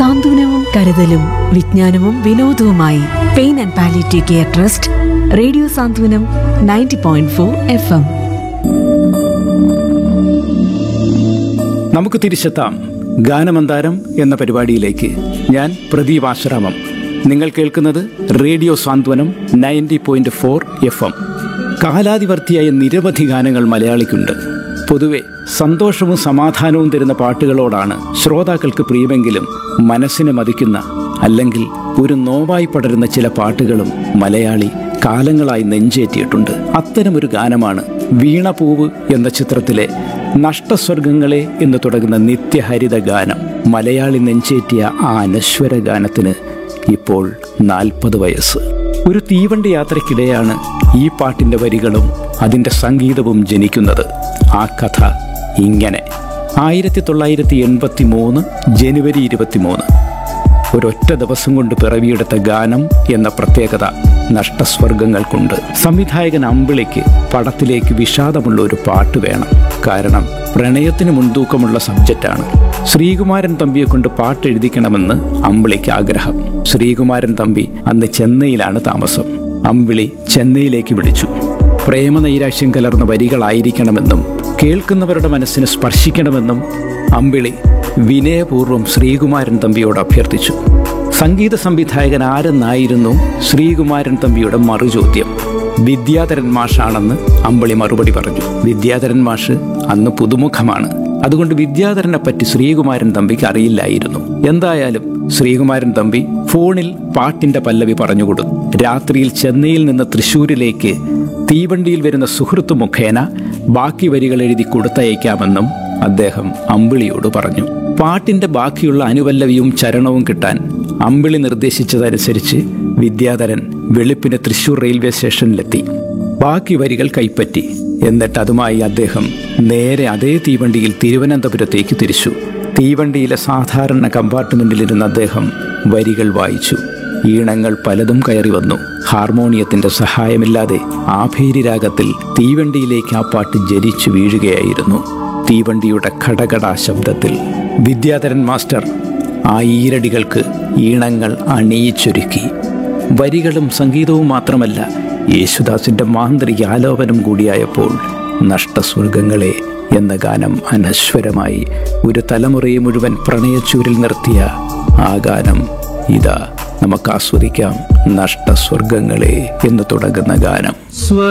സാന്ത്വനവും കരുതലും വിജ്ഞാനവും വിനോദവുമായി pain and palliative care trust radio Santhwanam ninety point four F M നമുക്ക് തിരിച്ചെത്താം ഗാനമന്താരം എന്ന പരിപാടിയിലേക്ക് ഞാൻ പ്രദീപ് ആശ്രാമം നിങ്ങൾ കേൾക്കുന്നത് radio Santhwanam ninety point four F M കാലാതിവർത്തിയായ നിരവധി ഗാനങ്ങൾ മലയാളിക്കുണ്ട് പൊതുവെ സന്തോഷവും സമാധാനവും തരുന്ന പാട്ടുകളോടാണ് ശ്രോതാക്കൾക്ക് പ്രിയമെങ്കിലും മനസ്സിനെ മതിക്കുന്ന അല്ലെങ്കിൽ ഒരു നോവായി പടരുന്ന ചില പാട്ടുകളും മലയാളി കാലങ്ങളായി നെഞ്ചേറ്റിയിട്ടുണ്ട് അത്തരമൊരു ഗാനമാണ് വീണപൂവ് എന്ന ചിത്രത്തിലെ നഷ്ടസ്വർഗങ്ങളെ എന്ന് തുടങ്ങുന്ന നിത്യഹരിത ഗാനം മലയാളി നെഞ്ചേറ്റിയ ആ അനശ്വര ഗാനത്തിന് ഇപ്പോൾ നാൽപ്പത് വയസ്സ് ഒരു തീവണ്ടി യാത്രയ്ക്കിടെയാണ് ഈ പാട്ടിൻ്റെ വരികളും അതിൻ്റെ സംഗീതവും ജനിക്കുന്നത് ആ കഥ ഇങ്ങനെ ആയിരത്തി തൊള്ളായിരത്തി എൺപത്തി മൂന്ന് ജനുവരി ഇരുപത്തിമൂന്ന് ഒരൊറ്റ ദിവസം കൊണ്ട് പിറവിയെടുത്ത ഗാനം എന്ന പ്രത്യേകത നഷ്ടസ്വർഗങ്ങൾക്കുണ്ട് സംവിധായകൻ അമ്പിളിക്ക് പടത്തിലേക്ക് വിഷാദമുള്ള ഒരു പാട്ട് വേണം കാരണം പ്രണയത്തിന് മുൻതൂക്കമുള്ള സബ്ജക്റ്റാണ് ശ്രീകുമാരൻ തമ്പിയെ കൊണ്ട് പാട്ട് എഴുതിക്കണമെന്ന് അമ്പിളിക്ക് ആഗ്രഹം ശ്രീകുമാരൻ തമ്പി അന്ന് ചെന്നൈയിലാണ് താമസം അമ്പിളി ചെന്നൈയിലേക്ക് വിളിച്ചു പ്രേമനൈരാശ്യം കലർന്ന വരികളായിരിക്കണമെന്നും കേൾക്കുന്നവരുടെ മനസ്സിനെ സ്പർശിക്കണമെന്നും അമ്പിളി വിനയപൂർവ്വം ശ്രീകുമാരൻ തമ്പിയോട് അഭ്യർത്ഥിച്ചു സംഗീത സംവിധായകൻ ആരെന്നായിരുന്നു ശ്രീകുമാരൻ തമ്പിയുടെ മറുചോദ്യം വിദ്യാധരൻ മാഷാണെന്ന് അമ്പിളി മറുപടി പറഞ്ഞു വിദ്യാധരൻ മാഷ് അന്ന് പുതുമുഖമാണ് അതുകൊണ്ട് വിദ്യാധരനെ പറ്റി ശ്രീകുമാരൻ തമ്പിക്ക് അറിയില്ലായിരുന്നു എന്തായാലും ശ്രീകുമാരൻ തമ്പി ഫോണിൽ പാട്ടിന്റെ പല്ലവി പറഞ്ഞുകൊടുത്തു രാത്രിയിൽ ചെന്നൈയിൽ നിന്ന് തൃശൂരിലേക്ക് തീവണ്ടിയിൽ വരുന്ന സുഹൃത്തു മുഖേന ബാക്കി വരികൾ എഴുതി കൊടുത്തയക്കാമെന്നും അദ്ദേഹം അമ്പിളിയോട് പറഞ്ഞു പാട്ടിന്റെ ബാക്കിയുള്ള അനുപല്ലവിയും ചരണവും കിട്ടാൻ അമ്പിളി നിർദ്ദേശിച്ചതനുസരിച്ച് വിദ്യാധരൻ വെളുപ്പിന് തൃശൂർ റെയിൽവേ സ്റ്റേഷനിലെത്തി ബാക്കി വരികൾ കൈപ്പറ്റി എന്നിട്ട് അതുമായി അദ്ദേഹം നേരെ അതേ തീവണ്ടിയിൽ തിരുവനന്തപുരത്തേക്ക് തിരിച്ചു തീവണ്ടിയിലെ സാധാരണ കമ്പാർട്ട്മെന്റിലിരുന്ന അദ്ദേഹം വരികൾ വായിച്ചു ഈണങ്ങൾ പലതും കയറി വന്നു ഹാർമോണിയത്തിന്റെ സഹായമില്ലാതെ ആഭേരി രാഗത്തിൽ തീവണ്ടിയിലേക്ക് ആ പാട്ട് ജനിച്ചു വീഴുകയായിരുന്നു തീവണ്ടിയുടെ ഘടഘട ശബ്ദത്തിൽ വിദ്യാധരൻ മാസ്റ്റർ ആ ഈരടികൾക്ക് ഈണങ്ങൾ അണിയിച്ചൊരുക്കി വരികളും സംഗീതവും മാത്രമല്ല യേശുദാസിന്റെ മാന്ത്രിക ആലോപനം കൂടിയായപ്പോൾ നഷ്ടസ്വർഗങ്ങളെ എന്ന ഗാനം അനശ്വരമായി ഒരു തലമുറയെ മുഴുവൻ പ്രണയച്ചൂരിൽ നിർത്തിയ ആ ഗാനം ഇതാ നമുക്ക് ആസ്വദിക്കാം നഷ്ടസ്വർഗങ്ങളെ എന്ന് തുടങ്ങുന്ന ഗാനം സ്വ